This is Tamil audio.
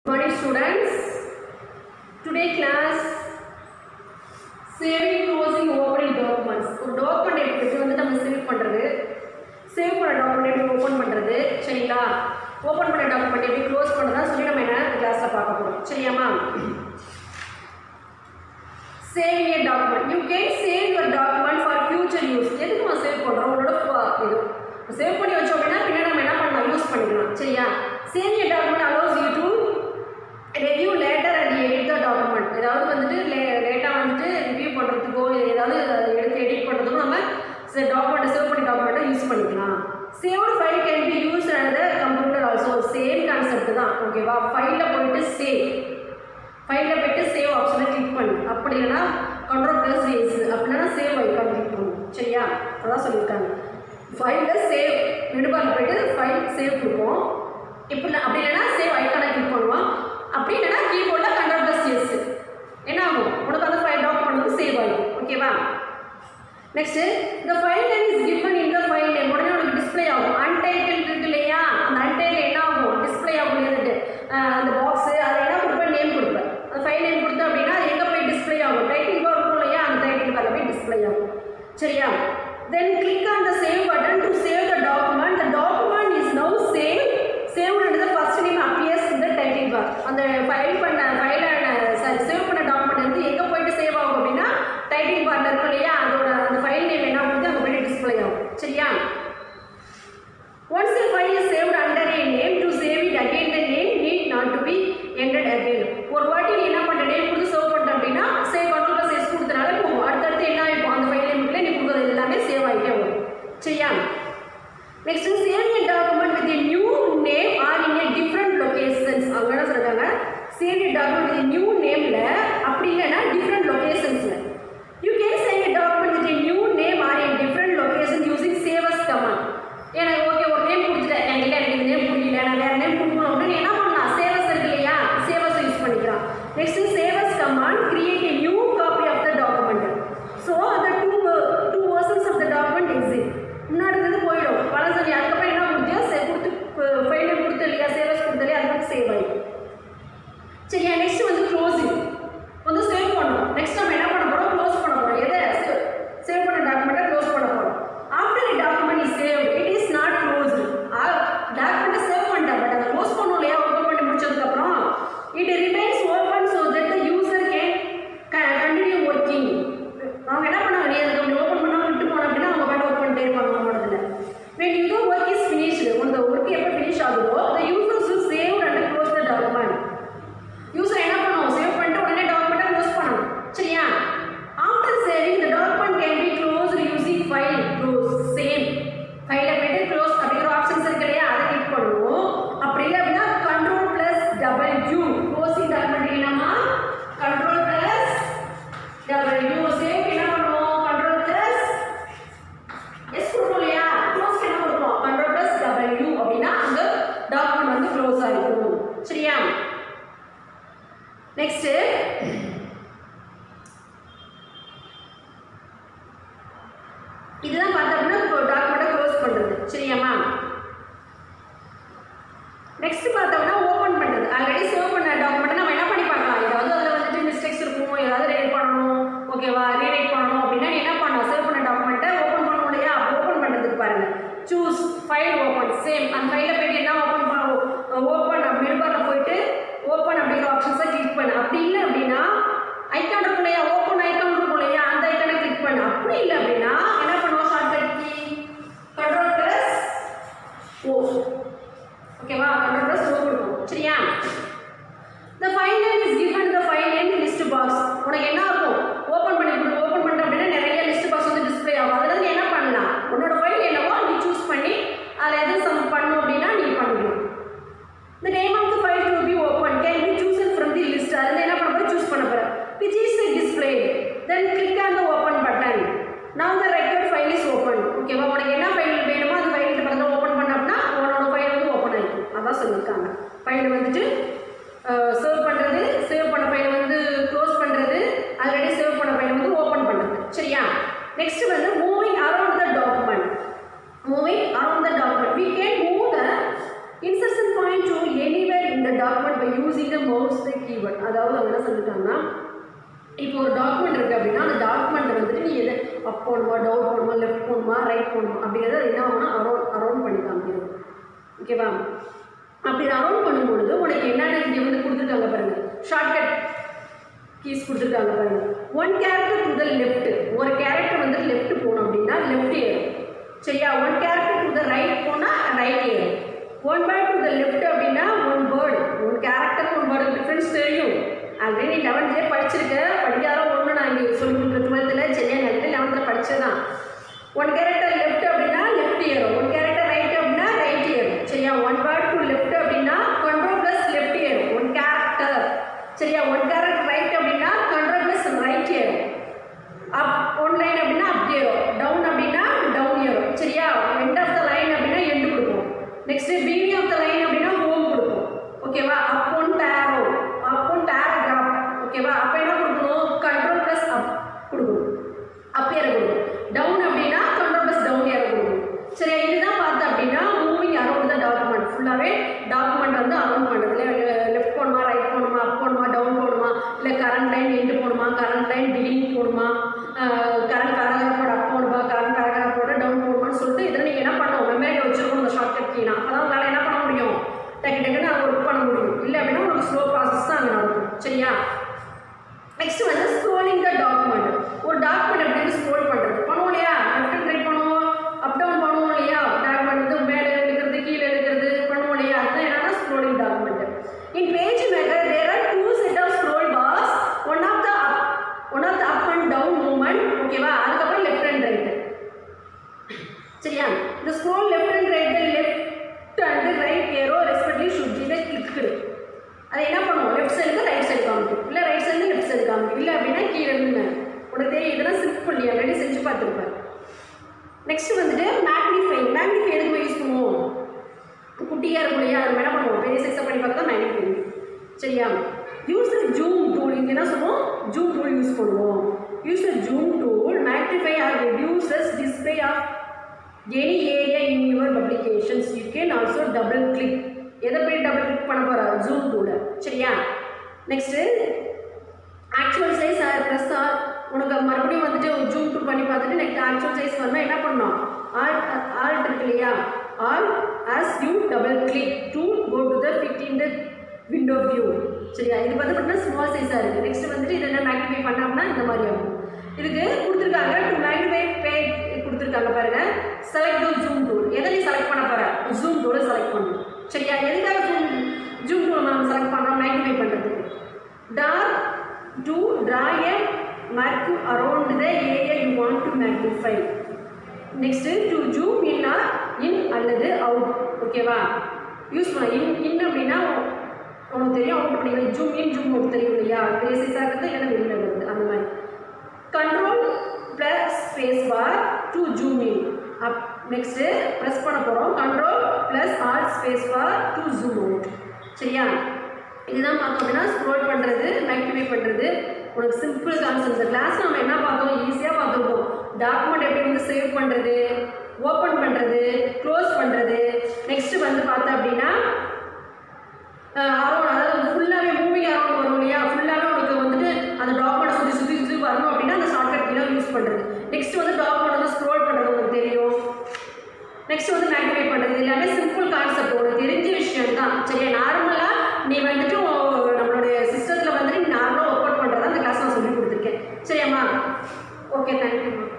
morning students today class saving closing opening documents ஒரு டாக்குமெண்ட் எப்படி வந்து நம்ம சேவ் பண்ணுறது சேவ் பண்ண டாக்குமெண்ட் எப்படி ஓப்பன் பண்ணுறது சரிங்களா ஓப்பன் பண்ண டாக்குமெண்ட் எப்படி க்ளோஸ் பண்ணுறதா சொல்லி நம்ம என்ன கிளாஸில் பார்க்க போகிறோம் சரியாம்மா save a document you can save your document for future use எதுக்கு நம்ம சேவ் பண்ணுறோம் உங்களோட ஃப- இது சேவ் பண்ணி வச்சோம் அப்படின்னா பின்னாடி நம்ம என்ன பண்ணலாம் யூஸ் பண்ணிக்கலாம் சரியா save a document allows you to review later and edit the document ஏதாவது வந்துட்டு லே லேட்டாக வந்துட்டு ரிவ்யூ பண்ணுறதுக்கோ ஏதாவது எடுத்து எடிட் பண்ணுறதுக்கோ நம்ம டாக்குமெண்ட் சேவ் பண்ணி டாக்குமெண்ட்டை யூஸ் பண்ணிக்கலாம் saved file can be use and computer also same concept தான் ஓகேவா ஃபைலில் போயிட்டு சேவ் ஃபைலில் போயிட்டு சேவ் ஆப்ஷனை கிளிக் பண்ணு அப்படி இல்லைன்னா கண்ட்ரோல் ப்ளஸ் எஸ் அப்படின்னா சேவ் ஐக்கான் கிளிக் பண்ணு சரியா அதான் சொல்லியிருக்காங்க ஃபைலில் சேவ் மெனுபாரில் போயிட்டு ஃபைல் சேவ் கொடுப்போம் இப்போ இல்லை அப்படி இல்லைன்னா சேவ் ஐக்கானை கிளிக் பண்ணுவோம் அப்படி இல்லைன்னா கீபோர்டில் கண்ட்ரோல் ப்ளஸ் எஸ் என்ன ஆகும் உனக்கு அந்த ஃபைல் டாக்குமெண்ட் வந்து சேவ் ஆகும் ஓகேவா நெக்ஸ்ட் இந்த file name is given in the file name உடனே உனக்கு டிஸ்ப்ளே ஆகும் அன்டைட்டில் இருக்கு இல்லையா அந்த அன்டைட்டில் என்ன ஆகும் டிஸ்ப்ளே ஆகும் இருந்துட்டு அந்த பாக்ஸ் அதை என்ன கொடுப்பேன் நேம் கொடுப்பேன் அந்த ஃபைல் நேம் கொடுத்த அப்படின்னா அது எங்கே போய் டிஸ்ப்ளே ஆகும் டைட்டில் பார் இருக்கும் இல்லையா அந்த டைட்டில் பார் போய் டிஸ்ப்ளே ஆகும் சரியா then click on the save button to save the document the document is now save save and the first name appears இந்த டைட்டில் பார் அந்த ஃபைல் பண்ண ஃபைல சாரி சேவ் பண்ண டாக்குமெண்ட் வந்து எங்கே போயிட்டு சேவ் ஆகும் அப்படின்னா டைட்டில் பார்ல இருக்கும் இல்லையா அதோட அந்த ஃபைல் நேம் என்ன கொடுத்து அங்கே போயிட்டு டிஸ்ப்ளே ஆகும் சரியா Once a file is saved under a name to save it again the name need not to be entered again. ஒரு வாட்டி நீ என்ன பண்ற நேம் கொடுத்து சேவ் பண்ற அப்படின்னா சேவ் கண்ட்ரோல் ப்ளஸ் எஸ் கொடுத்தனால போகும் அடுத்தடுத்து என்ன ஆயிருக்கும் அந்த ஃபைல் நேம்க்குள்ள நீ கொடுக்குறது எல்லாமே சேவ் ஆகிட்டே வரும் சரியா next save a document with a new name or in a different locations அவங்க என்ன சொல்றாங்க save a document with a new nameல அப்படி இல்லைன்னா different locationsல you can save a document with a new name or in different location using save as command எனக்கு ஓகே ஒரு நேம் கொடுத்துட்டேன் எனக்கு இல்லை எனக்கு இந்த நேம் புரியல நான் வேற நேம் கொடுக்கணும் அப்படின்னு என்ன பண்ணலாம் சேவஸ் இருக்கு இல்லையா சேவஸ் யூஸ் பண்ணிக்கலாம் next save as command create a new copy of the document so அந்த two two versions of the document exit முன்னாடி இருந்து போயிடும் பழசரி அதுக்கப்புறம் என்ன கொடுத்தியோ சே கொடுத்து ஃபைல் கொடுத்து இல்லையா சேவஸ் கொடுத்து இல்லையா அது வந்து சேவ் ஆகிடும் சரியா நெக்ஸ்ட் வந்து க்ளோசிங் வந்து சேவ் பண்ணணும் நெக்ஸ்ட் நம்ம என்ன பண்ண போறோம் க்ளோஸ் பண்ண போறோம் எதை சேவ் பண்ண டாக்குமெண்ட்டை க்ளோஸ் பண்ண போறோம் after a document is saved it is not closed டாக்குமெண்ட்டை சேவ் பண்ணிட்டேன் பட் அதை க்ளோஸ் பண்ணணும் இல்லையா ஓப்பன் பண்ணி முடிச்சதுக்கு அப்புறம் it remains open so that the user can continue working அவங்க என்ன பண்ணாங்க நீ அதை ஓப்பன் பண்ணாம விட்டு போன அப்படின்னா அவங்க பாட்டு ஒர்க் பண்ணிட்டே இருப்பாங்க நம்மளோடதுல when you know work is finished உங்க ஒர்க் எப்போ ஃபினிஷ் ஆகுதோ the users will save and close the document user என்ன பண்ணுவோம் சேவ் பண்ணிட்டு உடனே டாக்குமெண்ட்டை க்ளோஸ் பண்ணணும் சரியா after saving the document can be close using file close same ஃபைலை போயிட்டு க்ளோஸ் அப்படிங்கிற ஆப்ஷன்ஸ் இருக்கு இல்லையா அதை கிளிக் பண்ணுவோம் அப்படி இல்லை அப்படின்னா control plus W closing document என்னமா control plus W save என்ன பண்ணுவோம் கண்ட்ரோல் ப்ளஸ் எஸ் கொடுப்போம் இல்லையா க்ளோஸ் என்ன கொடுப்போம் கண்ட்ரோல் ப்ளஸ் டபுள் யூ அப்படின்னா அந்த டாக்குமெண்ட் வந்து க்ளோஸ் ஆகிடும் சரியா நெக்ஸ்ட் இதுதான் பார்த்தோம்னா இப்போ டாக்குமெண்ட்டை க்ளோஸ் பண்ணுறது சரியாம்மா நெக்ஸ்ட் பார்த்தோம்னா ஓப்பன் பண்ணுறது ஆல்ரெடி சேவ் பண்ண டாக்குமெண்ட்டை நம்ம என்ன பண்ணி பார்க்கலாம் ஏதாவது அதில் வந்துட்டு மிஸ்டேக்ஸ் இருக்கும் ஏதாவது ரைட் பண்ணணும் ஓகேவா ரீரைட் பண்ணணும் அப்படின்னா நீ என்ன பண்ணணும் சேவ் பண்ண டாக்குமெண்ட்டை ஓப்பன் பண்ணணும் இல்லையா ஓப்பன் பண்ணுறதுக்கு பாருங்க சூஸ் ஃபைல் ஓப்பன் சேம் அந்த ஃபைலில் போயிட்டு என்ன ஓப்பன் பண்ண ஓப்பன் மெனுபாரில் போயிட்டு ஓப்பன் அப்படிங்கிற ஆப்ஷன்ஸை கிளிக் பண்ணு அப்படி இல்லை அப்படின்னா ஐக்கான் இருக்கும் இல்லையா ஓப்பன் ஐக்கான் இருக்கும் இல்லையா அந்த ஐக்கானை கிளிக் பண்ணு அப்படி இல்லை அப்படின்னா என்ன பண்ணுவோம் shortcut key control plus O ஓகேவா கண்ட்ரோல் ப்ளஸ் ஓ கொடுக்கும் சரியா the file name is given the file name list box உனக்கு என்ன ஆகும் ஓபன் பண்ணி கொடு ஓபன் பண்ண அப்படின்னா நிறைய லிஸ்ட் பாக்ஸ் வந்து டிஸ்ப்ளே ஆகும் அதுல இருந்து என்ன பண்ணலாம் உன்னோட ஃபைல் என்னவோ நீ சூஸ் பண்ணி அதில் எது சம் பண்ணும் அப்படின்னா நீ பண்ணிக்கலாம் the name of the file to be opened can be chosen from the list அதில் என்ன பண்ண போற சூஸ் பண்ண போற which is displayed then click on the open button now the record file is open ஓகேவா உனக்கு என்ன ஃபைல் வேணுமோ அந்த ஃபைல் பக்கத்தில் ஓப்பன் பண்ண அப்படின்னா உன்னோட ஃபைல் வந்து ஓப்பன் ஆகிடும் அதான் சொல்லியிருக்காங்க ஃபைல் வந்துட்டு சேவ் பண்ணுறது சேவ் பண்ண ஃபைலை வந்து க்ளோஸ் பண்ணுறது ஆல்ரெடி சேவ் பண்ண ஃபைலை வந்து ஓப்பன் பண்ணுறது சரியா நெக்ஸ்ட் வந்து moving around the document moving around the document we can move the insertion point to anywhere in the document by using the mouse the keyboard அதாவது அவங்க என்ன சொல்லிட்டாங்கன்னா இப்போ ஒரு டாக்குமெண்ட் இருக்குது அப்படின்னா அந்த டாக்குமெண்ட் வந்துட்டு நீ எது அப் போகணுமா டவுன் போகணுமா லெஃப்ட் போகணுமா ரைட் போகணுமா அப்படிங்கிறத அது என்ன ஆகும்னா அரௌண்ட் அரௌண்ட் பண்ணி காமிக்கணும் ஓகேவா அப்படி அரௌண்ட் பண்ணும்பொழுது உனக்கு என்னென்ன இங்கே வந்து கொடுத்துருக்காங்க பாருங்க ஷார்ட்கட் கீஸ் கொடுத்துருக்காங்க பாருங்க one character to the left ஒரு கேரக்டர் வந்து லெஃப்ட் போகணும் அப்படின்னா லெஃப்ட் ஏறும் சரியா one character to the right போனால் right arrow one word to the left அப்படின்னா ஒன் வேர்டு ஒரு கேரக்டர் ஒன் வேர்டு டிஃப்ரென்ஸ் தெரியும் ஆல்ரெடி நீ லெவன்த்லேயே படிச்சிருக்க படிக்காத ஒன்று நான் இங்கே சொல்லி கொடுக்குற டுவெல்த்தில் சரியா நேரத்தில் லெவன்த்தில் படிச்சதான் ஒன் கேரக்டர் லெஃப்ட் அப்படின்னா left arrow one character right அப்படின்னா ரைட் ஏறும் சரியா ஒன் வேர்ட் டு லெஃப்ட் அப்படின்னா control plus left arrow one character சரியா ஒன் கேரக்டர் ரைட் அப்படின்னா control plus right arrow up one line அப்படின்னா அப் ஏறும் டவுன் அப்படின்னா டவுன் ஏறும் சரியா எண்ட் ஆஃப் த லைன் அப்படின்னா எண்டு கொடுப்போம் next beginning of the line அப்படின்னா ஹோம் கொடுப்போம் ஓகேவா அப் ஒன் டேரோ அப் ஒன் டேரகிராஃப் ஓகேவா அப்போ என்ன கொடுக்கணும் கண்ட்ரோல் ப்ளஸ் அப் கொடுக்கணும் அப் ஏற கொடுக்கணும் டவுன் அப்படின்னா கண்ட்ரோல் ப்ளஸ் டவுன் ஏற கொடுக்கணும் சரியா இதுதான் பார்த்தா அப்படின்னா மூவிங் அரௌண்ட் த டாக்குமெண்ட் ஃபுல்லாகவே டாக்குமெண்ட் வந்து அரௌண்ட் பண்ணுறதுல லெஃப்ட் போகணுமா ரைட் போகணுமா அப் போகணுமா டவுன் போகணுமா இல்லை கரண்ட் லைன் எண்டு போகணுமா கரண்ட் லைன் பிகினிங் போகணுமா கரண்ட் கரகரப்போட அப் போகணுமா கரண்ட் கரகரப்போட டவுன் போகணுமான்னு சொல்லிட்டு இதில் நீங்கள் என்ன பண்ணணும் மெமரியில் வச்சுருக்கணும் இந்த ஷார்ட்கட் கீனா அப்போ தான் உங்களால் என்ன பண்ண முடியும் டக்கு டக்குன்னு ஒர்க் பண்ண முடியும் இல்லை அப்படின்னா உங்களுக்கு ஸ்லோ ப்ராசஸ் தான் அங்கே நடக்கும் சரியா நெக்ஸ்ட் வந்து ஸ்க்ரோலிங் த டாக்குமெண்ட் ஒரு டாக்குமெண்ட் எப்படி வந்து ஸ்க்ரோல் பண்ணுறது பண்ணுவோம் இல்லையா லெஃப்ட் அண்ட் ரைட் பண்ணுவோம் அப் டவுன் பண்ணுவோம் இல்லையா டாக்குமெண்ட் வந்து மேலே எடுக்கிறது கீழே எடுக்கிறது பண்ணுவோம் இல்லையா அதுதான் என்னன்னா scrolling document in PageMaker there are two set of scroll bars one of the up one of the up and down movement ஓகேவா அதுக்கப்புறம் லெஃப்ட் அண்ட் ரைட் சரியா இந்த scroll left and right left and right arrow respectively should be the clicked அதை என்ன பண்ணுவோம் லெஃப்ட் சைடு ரைட் சைடு காமிக்கும் இல்லை ரைட் சைடு லெஃப்ட் சைடு காமிக்கும் இல்லை அப்படின்னா கீழே இருந்து மேலே உனக்கு தெரியும் இதெல்லாம் சிம்பிள் இல்லையா ஆல்ரெடி செஞ்சு பார்த்துருப்பேன் நெக்ஸ்ட் வந்துட்டு மேக்னிஃபை மேக்னிஃபை எதுக்கு யூஸ் பண்ணுவோம் குட்டியாக இருக்கும் இல்லையா அது என்ன பண்ணுவோம் பெரிய சைஸாக பண்ணி பார்த்தா மேக்னிஃபை சரியா யூஸ் ஜூம் டூல் இங்கே என்ன சொல்லுவோம் ஜூம் டூல் யூஸ் பண்ணுவோம் use zoom tool magnify or reduces display of any area in your publications you can also double click எதை போய் டபுள் கிளிக் பண்ண போகிற ஜூம் டூல சரியா next actual size or plus or உனக்கு மறுபடியும் வந்துட்டு ஜூம் டூ பண்ணி பார்த்துட்டு நெக்ஸ்ட் ஆக்சுவல் சைஸ் வரணும் என்ன பண்ணணும் ஆல் ஆல்ட் இருக்கு இல்லையா all as you double click to go to the fit in the window view சரியா இது வந்து பார்த்தீங்கன்னா ஸ்மால் சைஸாக இருக்குது நெக்ஸ்ட் வந்துட்டு இதை என்ன மேக்னிஃபை பண்ணோம்னா இந்த மாதிரி ஆகும் இதுக்கு கொடுத்துருக்காங்க டு மேக்னிஃபை பேஜ் கொடுத்துருக்காங்க பாருங்க செலக்ட் டு ஜூம் டூல் எதை நீ செலக்ட் பண்ண போற ஜூம் டூலை செலக்ட் பண்ணணும் சரியா எதுக்காக ஜூம் ஜூம் டூல் நம்ம செலக்ட் பண்ணுறோம் மேக்னிஃபை பண்ணுறதுக்கு drag to draw a mark around the area you want to magnify next to zoom in or in அல்லது அவுட் ஓகேவா யூஸ் பண்ண இன் இன் அப்படின்னா உனக்கு தெரியும் அவுட் பண்ணிக்கலாம் ஜூம் இன் ஜூம் அவுட் தெரியும் இல்லையா பெரிய சைஸாக இருக்கிறது இல்லைன்னா வெளியில் வருது அந்த மாதிரி control plus space bar to zoom in up next press பண்ண போகிறோம் control plus alt space bar to zoom out சரியா இதுதான் பார்த்தோம் அப்படின்னா ஸ்க்ரோல் பண்ணுறது மேக்டிஃபை பண்ணுறது உனக்கு சிம்பிள் கான்செப்ட் இந்த கிளாஸ் நம்ம என்ன பார்த்தோம் ஈஸியாக பார்த்துருக்கோம் டாக்குமெண்ட் எப்படி வந்து சேவ் பண்ணுறது ஓப்பன் பண்ணுறது க்ளோஸ் பண்ணுறது நெக்ஸ்ட்டு வந்து பார்த்தோம் அப்படின்னா அரௌண்ட் அதாவது ஃபுல்லாகவே மூவிங் அரௌண்ட் வரும் இல்லையா ஃபுல்லாகவே உனக்கு வந்துட்டு அந்த டாக்குமெண்ட் சுற்றி சுற்றி சுற்றி வரணும் அப்படின்னா அந்த ஷார்ட்கட் கீழே யூஸ் பண்ணுறது நெக்ஸ்ட் வந்து டாக்குமெண்ட் வந்து ஸ்க்ரோல் பண்ணுறது உங்களுக்கு தெரியும் நெக்ஸ்ட் வந்து மேக்டிஃபை பண்ணுறது இது எல்லாமே சிம்பிள் கான்செப்ட் உனக்கு தெரிஞ்ச விஷயம் தான் சரியா நார்மலாக நீ வந்துட்டு உன் நம்மளுடைய சிஸ்டத்தில் வந்துட்டு நீ நார்மலாக ஒர்க் அவுட் பண்ணுறதா அந்த கிளாஸ் நான் சொல்லி கொடுத்துருக்கேன் சரியாம்மா ஓகே தேங்க்யூம்மா